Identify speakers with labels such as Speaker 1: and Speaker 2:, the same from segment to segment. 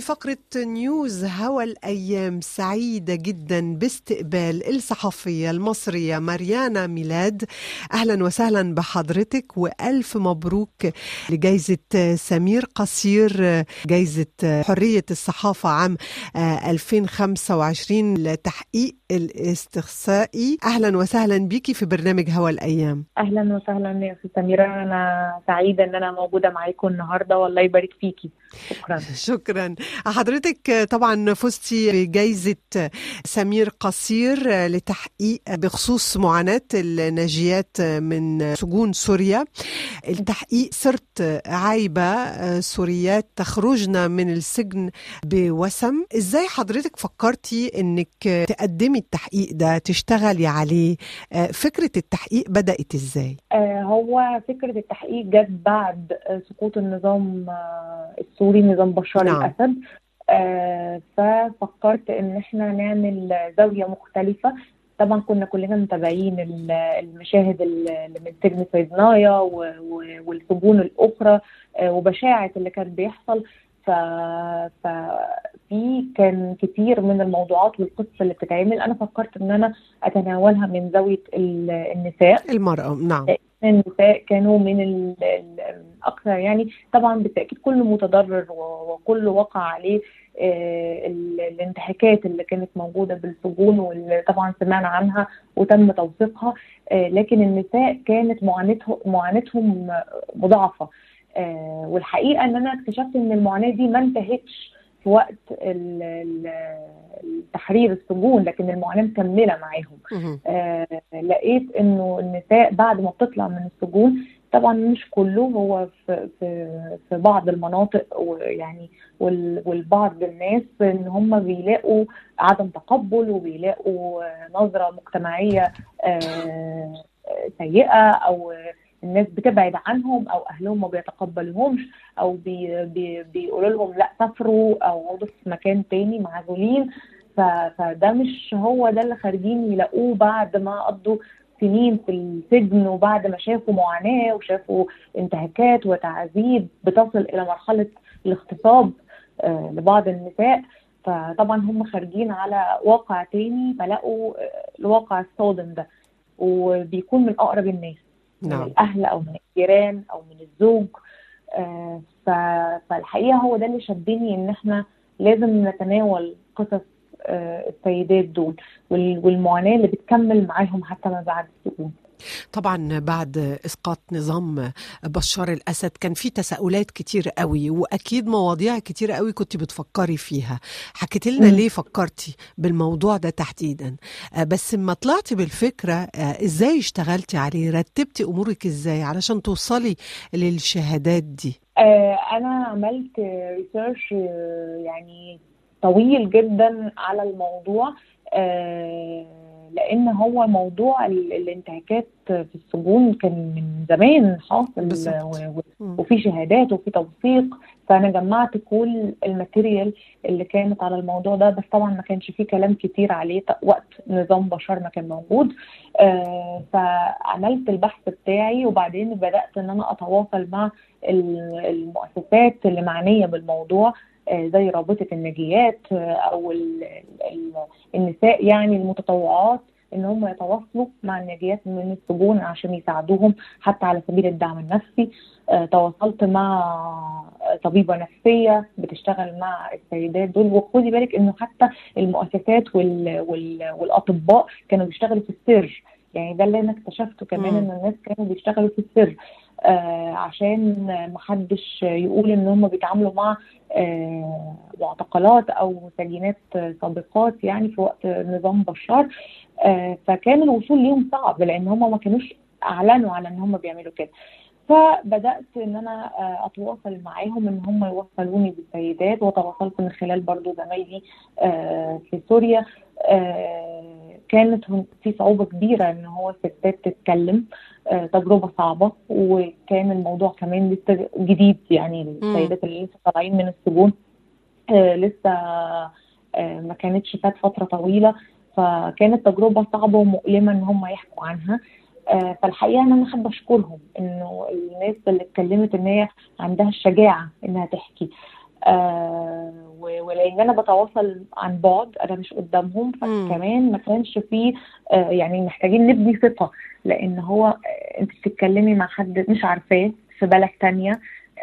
Speaker 1: فقرة نيوز هوا الأيام سعيدة جدا باستقبال الصحفية المصرية ماريانا ميلاد أهلا وسهلا بحضرتك وألف مبروك لجائزة سمير قصير جائزة حرية الصحافة عام 2025 لتحقيق الاستقصائي أهلا وسهلا بيكي في برنامج هوا الأيام
Speaker 2: اهلا وسهلا يا استاذ سميره انا سعيده ان انا موجوده معاكم النهارده والله يبارك فيكي شكرا
Speaker 1: شكرا حضرتك طبعا فزتي بجائزة سمير قصير لتحقيق بخصوص معاناة الناجيات من سجون سوريا التحقيق صرت عايبة سوريات تخرجنا من السجن بوسم ازاي حضرتك فكرتي انك تقدمي التحقيق ده تشتغلي عليه فكرة التحقيق بدأت ازاي
Speaker 2: آه هو فكره التحقيق جت بعد آه، سقوط النظام آه، السوري نظام بشار
Speaker 1: نعم.
Speaker 2: الاسد آه ففكرت ان احنا نعمل زاويه مختلفه طبعا كنا كلنا متابعين ال- المشاهد ال- اللي من سجن صيدنايا و- و- والسجون الاخرى آه، وبشاعه اللي كان بيحصل ف... ففي كان كتير من الموضوعات والقصص اللي بتتعمل انا فكرت ان انا اتناولها من زاويه ال- النساء
Speaker 1: المرأة نعم
Speaker 2: النساء كانوا من ال- ال- الاكثر يعني طبعا بالتاكيد كل متضرر و- وكل وقع عليه آه، ال- الانتهاكات اللي كانت موجوده بالسجون واللي طبعا سمعنا عنها وتم توثيقها آه، لكن النساء كانت معاناتهم معاناتهم مضاعفه آه، والحقيقه ان انا اكتشفت ان المعاناه دي ما انتهتش في وقت ال- ال- تحرير السجون لكن المعاناه مكمله معاهم
Speaker 1: مهم.
Speaker 2: آه، لقيت انه النساء بعد ما بتطلع من السجون طبعا مش كله هو في في في بعض المناطق ويعني وال- والبعض الناس ان هم بيلاقوا عدم تقبل وبيلاقوا آه، نظره مجتمعيه آه، سيئه او الناس بتبعد عنهم او اهلهم ما بيتقبلوهمش او بي بي بيقولوا لهم لا سافروا او اقعدوا في مكان تاني معزولين ف- فده مش هو ده اللي خارجين يلاقوه بعد ما قضوا سنين في السجن وبعد ما شافوا معاناة وشافوا انتهاكات وتعذيب بتصل إلى مرحلة الاغتصاب آه، لبعض النساء فطبعا هم خارجين على واقع تاني فلقوا آه، الواقع الصادم ده وبيكون من أقرب الناس من
Speaker 1: نعم
Speaker 2: الأهل أو من الجيران أو من الزوج آه، ف- فالحقيقة هو ده اللي شدني إن إحنا لازم نتناول قصص آه، السيدات دول وال- والمعاناة اللي بتكمل معاهم حتى ما بعد السجون
Speaker 1: طبعا بعد اسقاط نظام بشار الاسد كان في تساؤلات كتير قوي واكيد مواضيع كتير قوي كنت بتفكري فيها حكيت لنا
Speaker 2: مم.
Speaker 1: ليه فكرتي بالموضوع ده تحديدا آه، بس لما طلعتي بالفكره آه، ازاي اشتغلتي عليه رتبتي امورك ازاي علشان توصلي للشهادات دي
Speaker 2: آه، أنا عملت ريسيرش يعني طويل جدا على الموضوع آه، لأن هو موضوع ال- الانتهاكات في السجون كان من زمان حاصل
Speaker 1: بالظبط.
Speaker 2: و- و-
Speaker 1: مم.
Speaker 2: وفي شهادات وفي توثيق فانا جمعت كل الماتيريال اللي كانت على الموضوع ده بس طبعا ما كانش فيه كلام كتير عليه ط- وقت نظام بشار ما كان موجود آه فعملت البحث بتاعي وبعدين بدات ان انا اتواصل مع ال- المؤسسات اللي معنيه بالموضوع آه، زي رابطه الناجيات آه، او ال- ال- النساء يعني المتطوعات ان هم يتواصلوا مع الناجيات من السجون عشان يساعدوهم حتى على سبيل الدعم النفسي آه، تواصلت مع طبيبة نفسية بتشتغل مع السيدات دول وخدي بالك انه حتى المؤسسات وال... وال... والاطباء كانوا بيشتغلوا في السر يعني ده اللي انا اكتشفته كمان
Speaker 1: مم.
Speaker 2: ان الناس كانوا بيشتغلوا في السر آه عشان محدش يقول ان هم بيتعاملوا مع آه معتقلات او سجينات سابقات يعني في وقت نظام بشار آه فكان الوصول ليهم صعب لان هم ما كانوش اعلنوا على ان هم بيعملوا كده فبدات ان انا آه، اتواصل معاهم ان هم يوصلوني بالسيدات وتواصلت من خلال برضو زمايلي آه، في سوريا آه، كانت هن- في صعوبة كبيرة ان هو الستات تتكلم آه، تجربة صعبة وكان الموضوع كمان لسه جديد يعني السيدات اللي لسه طالعين من السجون آه، لسه آه، ما كانتش فات فترة طويلة فكانت تجربة صعبة ومؤلمة ان هم يحكوا عنها آه، فالحقيقه ان انا حابه اشكرهم انه الناس اللي اتكلمت ان هي عندها الشجاعه انها تحكي آه، و- ولان انا بتواصل عن بعد انا مش قدامهم
Speaker 1: مم.
Speaker 2: فكمان ما كانش فيه آه، يعني محتاجين نبني ثقه لان هو آه، انت بتتكلمي مع حد مش عارفاه في بلد تانية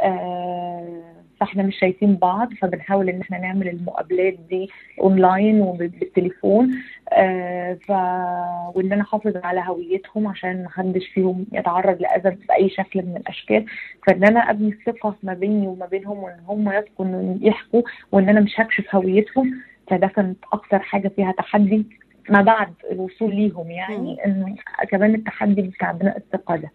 Speaker 2: آه، فاحنا مش شايفين بعض فبنحاول ان احنا نعمل المقابلات دي اونلاين وبالتليفون آه، ف وان انا احافظ على هويتهم عشان محدش فيهم يتعرض لاذى باي شكل من الاشكال فان انا ابني الثقه ما بيني وما بينهم وان هم يثقوا ان يحكوا وان انا مش هكشف هويتهم فده كانت اكتر حاجه فيها تحدي ما بعد الوصول ليهم يعني انه كمان التحدي بتاع بناء الثقه ده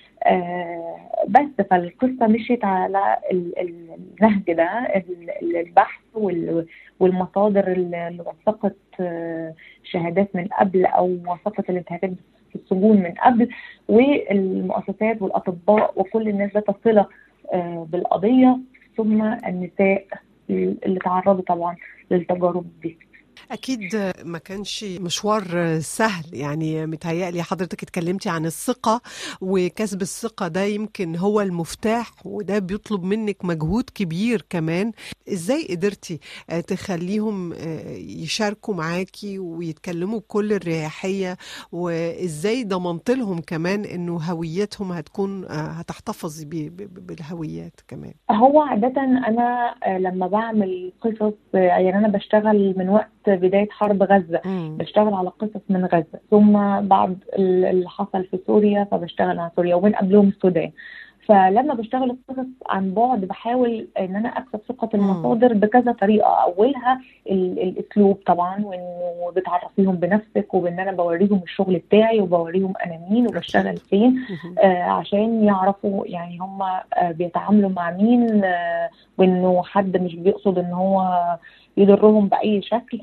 Speaker 2: آه بس فالقصه مشيت على ال- ال- النهج ده ال- ال- البحث وال- والمصادر اللي اللي وثقت آه، شهادات من قبل او وثقت الانتهاكات في السجون من قبل والمؤسسات والاطباء وكل الناس ذات صله آه، بالقضيه ثم النساء اللي تعرضوا طبعا للتجارب دي
Speaker 1: أكيد ما كانش مشوار سهل يعني متهيألي حضرتك اتكلمتي عن الثقة وكسب الثقة ده يمكن هو المفتاح وده بيطلب منك مجهود كبير كمان ازاي قدرتي آه، تخليهم آه، يشاركوا معاكي ويتكلموا بكل الرياحية وازاي ضمنت لهم كمان انه هويتهم هتكون آه، هتحتفظ ب- ب- بالهويات كمان
Speaker 2: هو عادة أنا آه، لما بعمل قصص آه، يعني أنا بشتغل من وقت بداية حرب غزة
Speaker 1: مم.
Speaker 2: بشتغل على قصص من غزة ثم بعد ال- اللي حصل في سوريا فبشتغل عن سوريا ومن قبلهم السودان فلما بشتغل القصص عن بعد بحاول ان انا اكسب ثقه
Speaker 1: مم.
Speaker 2: المصادر بكذا طريقه اولها ال- الاسلوب طبعا وانه بتعرفيهم بنفسك وبان انا بوريهم الشغل بتاعي وبوريهم انا مين وبشتغل فين
Speaker 1: مهم.
Speaker 2: آه، عشان يعرفوا يعني هم آه، بيتعاملوا مع مين آه، وانه حد مش بيقصد ان هو يضرهم باي شكل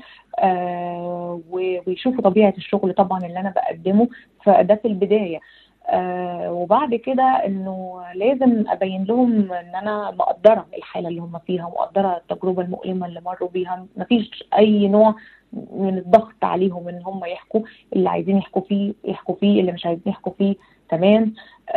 Speaker 2: آه، و- ويشوفوا طبيعه الشغل طبعا اللي انا بقدمه فده في البدايه آه، وبعد كده انه لازم ابين لهم ان انا مقدره الحاله اللي هم فيها مقدره التجربه المؤلمه اللي مروا بيها مفيش اي نوع من الضغط عليهم ان هم يحكوا اللي عايزين يحكوا فيه يحكوا فيه اللي مش عايزين يحكوا فيه تمام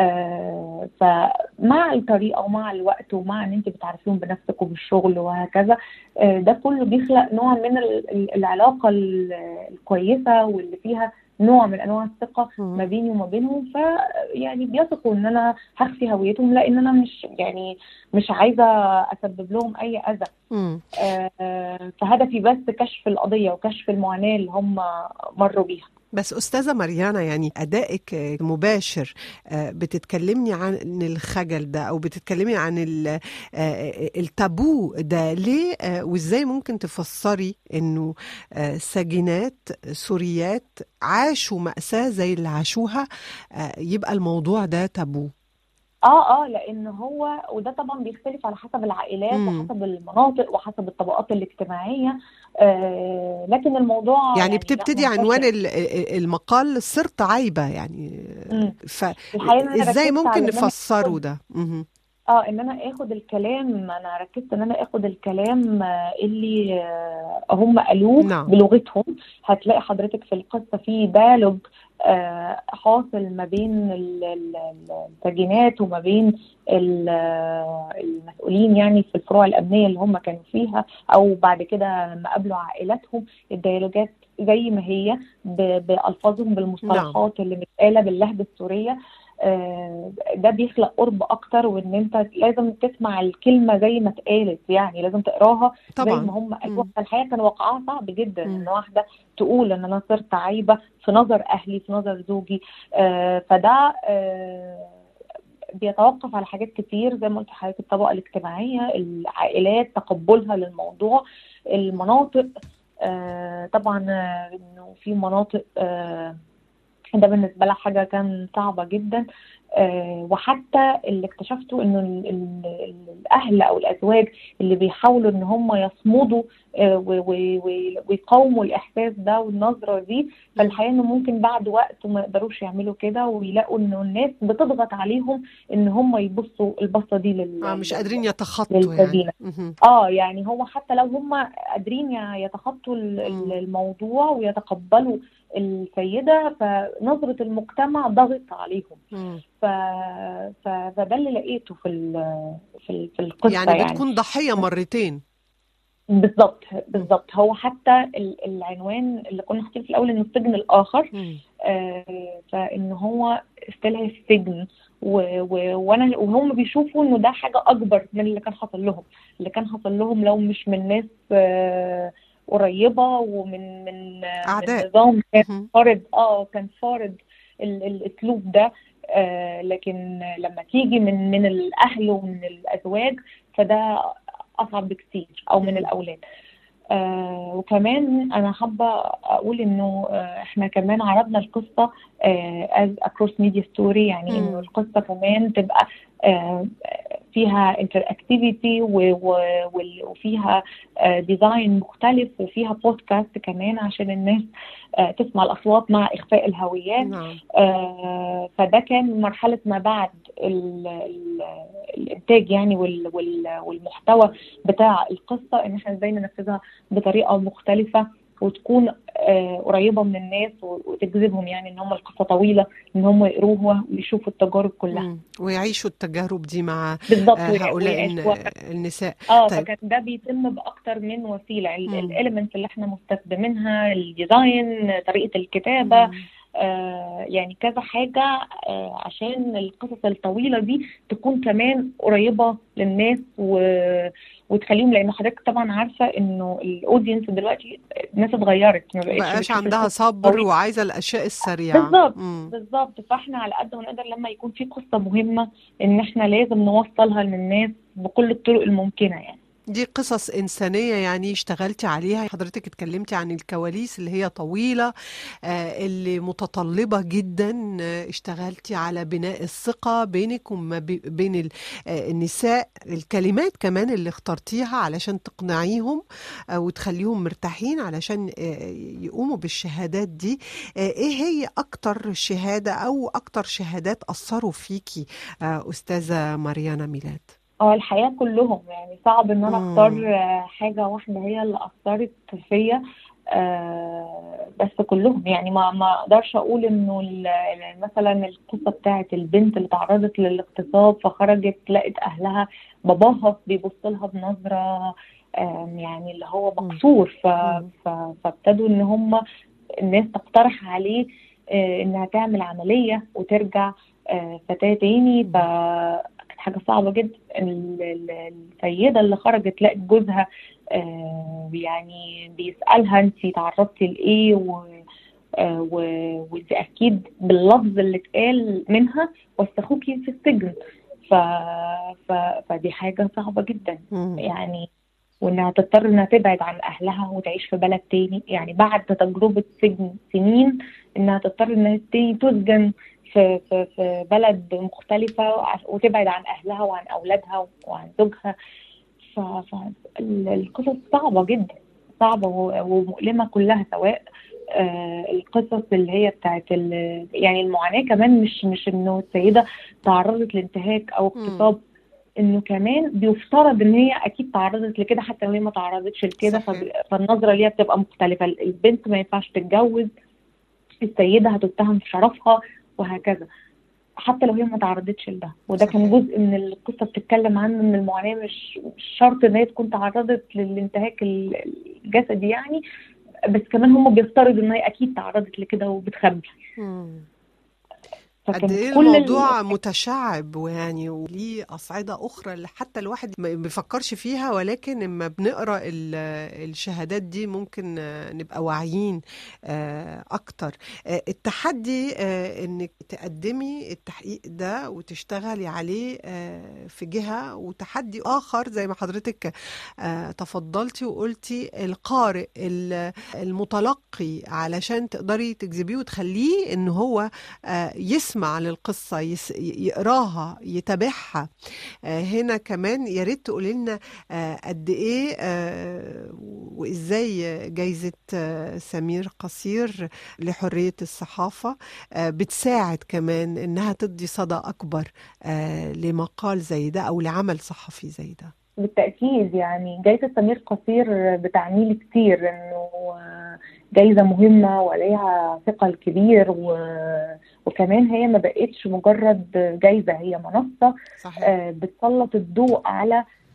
Speaker 2: آه فمع الطريقه ومع الوقت ومع ان انت بتعرفيهم بنفسك وبالشغل وهكذا آه ده كله بيخلق نوع من ال- ال- العلاقه ال- الكويسه واللي فيها نوع من انواع الثقه
Speaker 1: مم.
Speaker 2: ما بيني وما بينهم ف يعني بيثقوا ان انا هخفي هويتهم لان انا مش يعني مش عايزه اسبب لهم اي اذى
Speaker 1: مم.
Speaker 2: آه، فهدفي بس كشف القضيه وكشف المعاناه اللي هم مروا بيها
Speaker 1: بس أستاذة مريانا يعني أدائك مباشر آه، بتتكلمني عن الخجل ده أو بتتكلمي عن ال- آه، التابو ده ليه آه، وإزاي ممكن تفسري إنه آه، سجينات سوريات عاشوا مأساة زي اللي عاشوها آه، يبقى الموضوع ده تابو
Speaker 2: اه اه لان هو وده طبعا بيختلف على حسب العائلات
Speaker 1: مم.
Speaker 2: وحسب المناطق وحسب الطبقات الاجتماعيه آه لكن الموضوع
Speaker 1: يعني
Speaker 2: لا
Speaker 1: بتبتدي
Speaker 2: منتشر.
Speaker 1: عنوان ال- ال- المقال صرت عايبة يعني
Speaker 2: مم.
Speaker 1: فإزاي
Speaker 2: الحقيقة إن أنا ركزت
Speaker 1: ممكن
Speaker 2: على إن أنا
Speaker 1: نفسره ده مهم.
Speaker 2: اه ان انا اخد الكلام انا ركزت ان انا اخد الكلام آه، اللي آه، هم قالوه
Speaker 1: نعم.
Speaker 2: بلغتهم هتلاقي حضرتك في القصه في ديالوج آه، حاصل ما بين ال- ال- ال- السجينات وما بين ال- آه، المسؤولين يعني في الفروع الامنيه اللي هم كانوا فيها او بعد كده لما قابلوا عائلاتهم الديالوجات زي ما هي ب- بالفاظهم بالمصطلحات اللي متقاله باللهجه السوريه آه، ده بيخلق قرب اكتر وان انت لازم تسمع الكلمه زي ما اتقالت يعني لازم تقراها زي ما
Speaker 1: طبعا
Speaker 2: هم قالوها
Speaker 1: مم.
Speaker 2: الحقيقه كان وقعها صعب جدا
Speaker 1: مم.
Speaker 2: ان واحده تقول ان انا صرت عايبه في نظر اهلي في نظر زوجي آه، فده آه، بيتوقف على حاجات كتير زي ما قلت لحضرتك الطبقه الاجتماعيه العائلات تقبلها للموضوع المناطق آه، طبعا آه، انه في مناطق آه، ده بالنسبه لها حاجه كان صعبه جدا آه، وحتى اللي اكتشفته انه ال- ال- ال- الاهل او الازواج اللي بيحاولوا ان هم يصمدوا آه، و- و- و- ويقاوموا الاحساس ده والنظره دي فالحقيقه انه ممكن بعد وقت ما يقدروش يعملوا كده ويلاقوا انه الناس بتضغط عليهم ان هم يبصوا البصه دي لل
Speaker 1: آه مش
Speaker 2: لل-
Speaker 1: قادرين يتخطوا يعني
Speaker 2: للسجينة.
Speaker 1: مهم.
Speaker 2: اه يعني هو حتى لو هم قادرين ي- يتخطوا ال- ال-
Speaker 1: مم.
Speaker 2: الموضوع ويتقبلوا السيدة فنظرة المجتمع ضغط عليهم
Speaker 1: مم.
Speaker 2: ف... ف... فده اللي لقيته في ال... في ال... في القصة
Speaker 1: يعني
Speaker 2: يعني
Speaker 1: بتكون ضحية مرتين
Speaker 2: بالظبط بالظبط هو حتى ال- العنوان اللي كنا حاطين في الاول انه السجن الاخر
Speaker 1: مم.
Speaker 2: آه، فان هو استلهى السجن و- و- وانا وهم بيشوفوا انه ده حاجه اكبر من اللي كان حصل لهم اللي كان حصل لهم لو مش من ناس آه، قريبه ومن من آه،
Speaker 1: أعداء.
Speaker 2: من نظام كان
Speaker 1: مم.
Speaker 2: فارض اه كان فارض ال- الاسلوب ده آه، لكن لما تيجي من من الاهل ومن الازواج فده اصعب بكتير او من الاولاد آه وكمان انا حابه اقول انه آه احنا كمان عرضنا القصه آه as a cross media story يعني
Speaker 1: مم.
Speaker 2: انه القصه كمان تبقى آه فيها interactivity و- و- وال- وفيها ديزاين مختلف وفيها بودكاست كمان عشان الناس آه تسمع الاصوات مع اخفاء الهويات
Speaker 1: نعم
Speaker 2: آه، فده كان مرحلة ما بعد ال ال الإنتاج يعني وال وال والمحتوى بتاع القصة إن إحنا إزاي ننفذها بطريقة مختلفة وتكون آه، قريبة من الناس و- وتجذبهم يعني إن هم القصة طويلة إن هم يقروها ويشوفوا التجارب كلها
Speaker 1: مم. ويعيشوا التجارب دي مع
Speaker 2: بالظبط
Speaker 1: آه،
Speaker 2: ويع-
Speaker 1: هؤلاء
Speaker 2: ويعيشوها
Speaker 1: الن- النساء
Speaker 2: اه
Speaker 1: طيب.
Speaker 2: فكان ده بيتم باكتر من وسيله
Speaker 1: مم.
Speaker 2: الاليمنتس اللي احنا مستخدمينها الديزاين طريقه الكتابه
Speaker 1: مم.
Speaker 2: آه يعني كذا حاجه آه عشان القصص الطويله دي تكون كمان قريبه للناس و... وتخليهم لان حضرتك طبعا عارفه انه الاودينس دلوقتي الناس اتغيرت ما بقتش
Speaker 1: بقاش
Speaker 2: بتشوف
Speaker 1: عندها
Speaker 2: القصص
Speaker 1: صبر
Speaker 2: الطويلة.
Speaker 1: وعايزة الأشياء السريعة
Speaker 2: بالظبط.
Speaker 1: مم.
Speaker 2: بالظبط فاحنا على قد ما نقدر لما يكون في قصه مهمه ان احنا لازم نوصلها للناس بكل الطرق الممكنه يعني
Speaker 1: دي قصص إنسانية يعني اشتغلتي عليها حضرتك اتكلمتي عن الكواليس اللي هي طويلة آه، اللي متطلبة جدا آه، اشتغلتي على بناء الثقة بينك وما بي- بين ال- آه، النساء الكلمات كمان اللي اخترتيها علشان تقنعيهم آه، وتخليهم مرتاحين علشان آه، يقوموا بالشهادات دي آه، ايه هي اكتر شهادة او اكتر شهادات اثروا فيكي آه، استاذة ماريانا ميلاد
Speaker 2: اه الحقيقة كلهم يعني صعب ان انا
Speaker 1: مم.
Speaker 2: اختار آه، حاجة واحدة هي اللي اثرت فيا آه، بس كلهم يعني ما ما اقدرش اقول انه ال- ال- مثلا القصة بتاعت البنت اللي تعرضت للاغتصاب فخرجت لقت اهلها باباها بيبص لها بنظرة آم، يعني اللي هو
Speaker 1: مم.
Speaker 2: مكسور ف-
Speaker 1: مم.
Speaker 2: ف- فابتدوا ان هم الناس تقترح عليه آه، انها تعمل عملية وترجع آه، فتاة تاني ف كانت حاجة صعبة جدا ال- ال- السيدة اللي خرجت لقت جوزها آه، يعني بيسألها انت تعرضتي لإيه و آه، و- وانت أكيد باللفظ اللي اتقال منها وسخوكي في السجن ف... ف... فدي حاجة صعبة جدا
Speaker 1: مم.
Speaker 2: يعني وانها تضطر انها تبعد عن اهلها وتعيش في بلد تاني يعني بعد تجربة سجن سنين انها تضطر انها تاني تسجن في في في بلد مختلفة عش- وتبعد عن اهلها وعن اولادها وعن زوجها فالقصص صعبة جدا صعبة و- ومؤلمة كلها سواء آه، القصص اللي هي بتاعت ال- يعني المعاناة كمان مش مش انه السيدة تعرضت لانتهاك او اغتصاب انه كمان بيفترض ان هي اكيد تعرضت لكده حتى لو هي ما تعرضتش لكده
Speaker 1: صحيح.
Speaker 2: فب- فالنظره ليها بتبقى مختلفه البنت ما ينفعش تتجوز السيده هتتهم في شرفها وهكذا حتى لو هي ما تعرضتش لده وده كان
Speaker 1: صحيح.
Speaker 2: جزء من القصه بتتكلم عنه ان المعاناه مش مش شرط ان هي تكون تعرضت للانتهاك ال- الجسدي يعني بس كمان هم بيفترضوا ان هي اكيد تعرضت لكده وبتخبي
Speaker 1: مم.
Speaker 2: فكان
Speaker 1: قد ايه
Speaker 2: كل ال-
Speaker 1: الموضوع متشعب ويعني وليه أصعدة أخرى اللي حتى الواحد ما بيفكرش فيها ولكن لما بنقرأ ال- الشهادات دي ممكن آه، نبقى واعيين آه، أكتر آه، التحدي آه، إنك تقدمي التحقيق ده وتشتغلي عليه آه، في جهة وتحدي آخر زي ما حضرتك آه، تفضلتي وقلتي القارئ ال- المتلقي علشان تقدري تجذبيه وتخليه إن هو آه، يسمع للقصة يس- يقراها يتابعها آه، هنا كمان يا ريت تقولي لنا آه، قد ايه آه، وازاي جايزة آه، سمير قصير لحرية الصحافة آه، بتساعد كمان انها تدي صدى اكبر آه، لمقال زي ده او لعمل صحفي زي ده
Speaker 2: بالتأكيد يعني جايزة سمير قصير بتعني لي كتير إنه جايزة مهمة وليها ثقل كبير و... وكمان هي ما بقتش مجرد جايزة هي منصة
Speaker 1: صحيح
Speaker 2: آه، بتسلط الضوء على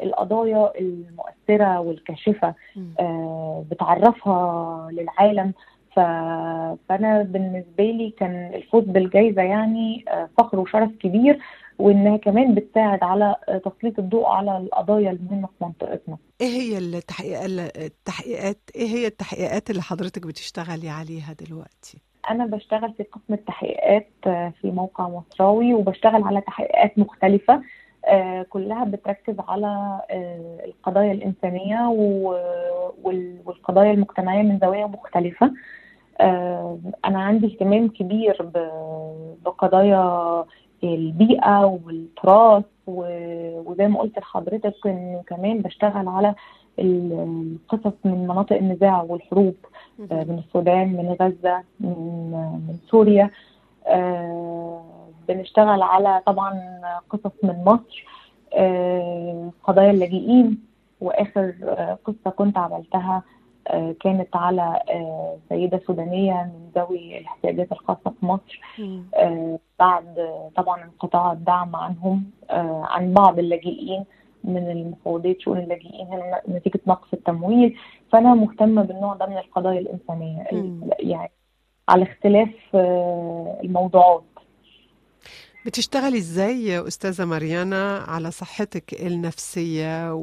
Speaker 2: القضايا المؤثره والكاشفه آه، بتعرفها للعالم ف... فانا بالنسبه لي كان الفوز بالجائزه يعني آه، فخر وشرف كبير وانها كمان بتساعد على آه، تسليط الضوء على القضايا المهمه في منطقتنا
Speaker 1: ايه هي التحقيقات التحقيقات ايه هي التحقيقات اللي حضرتك بتشتغلي عليها دلوقتي
Speaker 2: انا بشتغل في قسم التحقيقات آه، في موقع مصراوي وبشتغل على تحقيقات مختلفه آه، كلها بتركز على آه، القضايا الإنسانية و- وال- والقضايا المجتمعية من زوايا مختلفة آه، أنا عندي اهتمام كبير ب- بقضايا البيئة والتراث و- وزي ما قلت لحضرتك إنه كمان بشتغل على ال- القصص من مناطق النزاع والحروب آه، من السودان من غزة من من سوريا آه، بنشتغل على طبعا قصص من مصر آه، قضايا اللاجئين واخر آه، قصه كنت عملتها آه، كانت على آه، سيده سودانيه من ذوي الاحتياجات الخاصه في مصر
Speaker 1: مم.
Speaker 2: آه، بعد آه، طبعا انقطاع الدعم عنهم آه، عن بعض اللاجئين من المفوضيات شؤون اللاجئين هنا نتيجه نقص التمويل فانا مهتمه بالنوع ده من القضايا الانسانيه
Speaker 1: مم.
Speaker 2: يعني على اختلاف آه، الموضوعات
Speaker 1: بتشتغلي ازاي يا استاذه مريانا على صحتك النفسيه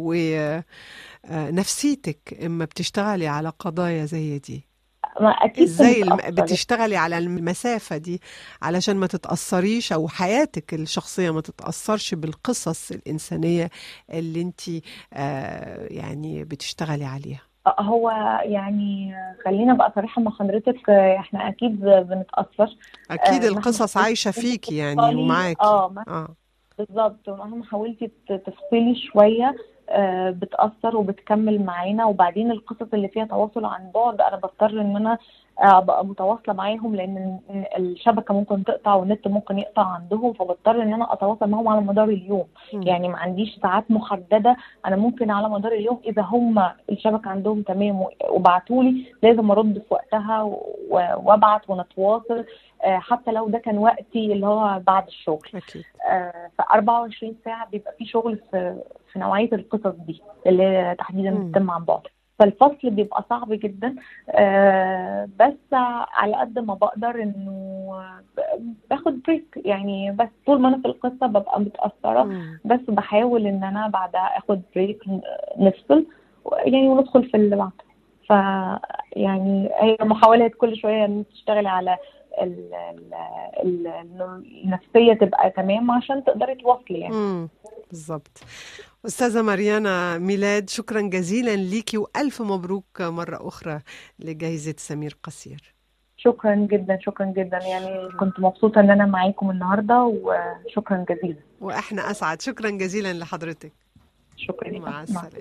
Speaker 1: ونفسيتك اما بتشتغلي على قضايا زي دي
Speaker 2: ما اكيد
Speaker 1: ازاي الم...
Speaker 2: بنتأثر.
Speaker 1: بتشتغلي على المسافه دي علشان ما تتاثريش او حياتك الشخصيه ما تتاثرش بالقصص الانسانيه اللي انت آه يعني بتشتغلي عليها
Speaker 2: هو يعني خلينا بقى صريحة مع حضرتك احنا اكيد بنتأثر
Speaker 1: اكيد
Speaker 2: آه،
Speaker 1: القصص
Speaker 2: مهما
Speaker 1: عايشه
Speaker 2: حاولتي
Speaker 1: فيكي يعني
Speaker 2: تفصلي-
Speaker 1: ومعاكي
Speaker 2: اه مه-
Speaker 1: اه
Speaker 2: بالظبط مهما حاولتي ت- تفصلي شوية آه، بتأثر وبتكمل معانا وبعدين القصص اللي فيها تواصل عن بعد انا بضطر ان انا آه، ابقى متواصلة معاهم لان الشبكة ممكن تقطع والنت ممكن يقطع عندهم فبضطر ان انا اتواصل معاهم على مدار اليوم
Speaker 1: مم.
Speaker 2: يعني ما عنديش ساعات محدده انا ممكن على مدار اليوم اذا هم الشبكه عندهم تمام وبعتوا لي لازم ارد في وقتها و- وابعت ونتواصل آه، حتى لو ده كان وقتي اللي هو بعد الشغل
Speaker 1: اكيد
Speaker 2: ف 24 ساعه بيبقى في شغل في في نوعيه القصص دي اللي هي تحديدا
Speaker 1: مم.
Speaker 2: بتتم عن بعد فالفصل بيبقى صعب جدا آه، بس على قد ما بقدر انه ب- باخد بريك يعني بس طول ما انا في القصه ببقى متاثره
Speaker 1: مم.
Speaker 2: بس بحاول ان انا بعدها اخد بريك نفصل يعني وندخل في اللي بعده ف يعني هي محاولات كل شويه ان انت تشتغلي على ال ال ال إنه النفسيه تبقى تمام عشان تقدري تواصلي يعني
Speaker 1: مم. بالظبط أستاذة مريانا ميلاد شكرا جزيلا ليكي وألف مبروك مرة أخرى لجائزة سمير قصير
Speaker 2: شكرا جدا شكرا جدا يعني كنت مبسوطه ان انا معاكم النهارده وشكرا جزيلا
Speaker 1: وإحنا أسعد شكرا جزيلا لحضرتك
Speaker 2: شكرا لك.
Speaker 1: مع السلامة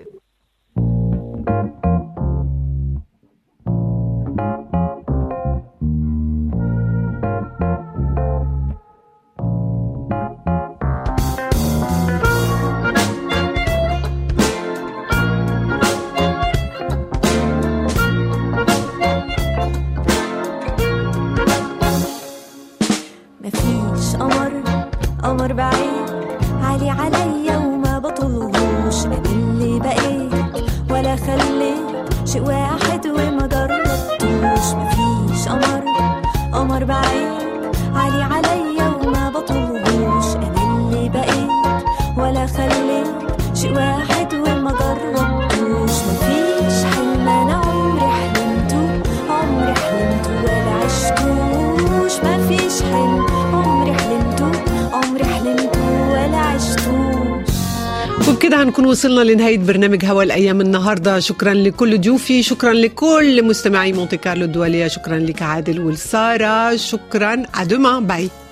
Speaker 3: مفيش قمر قمر بعيد عالي عليا وما بطلهوش انا اللي بقيت ولا خليت شيء واحد وما جربتوش مفيش قمر قمر بعيد عالي عليا وما بطلهوش انا اللي بقيت ولا خليت شيء واحد وما جربتوش مفيش حلم انا عمري حلمته عمري حلمته ولا عشتوش مفيش حلم عمري حلمته عمري حلمته ولا عشتوش
Speaker 1: وبكده هنكون وصلنا لنهاية برنامج هوا الأيام النهاردة شكرا لكل ضيوفي شكرا لكل مستمعي مونتي كارلو الدولية شكرا لك عادل والسارة شكرا أدوما باي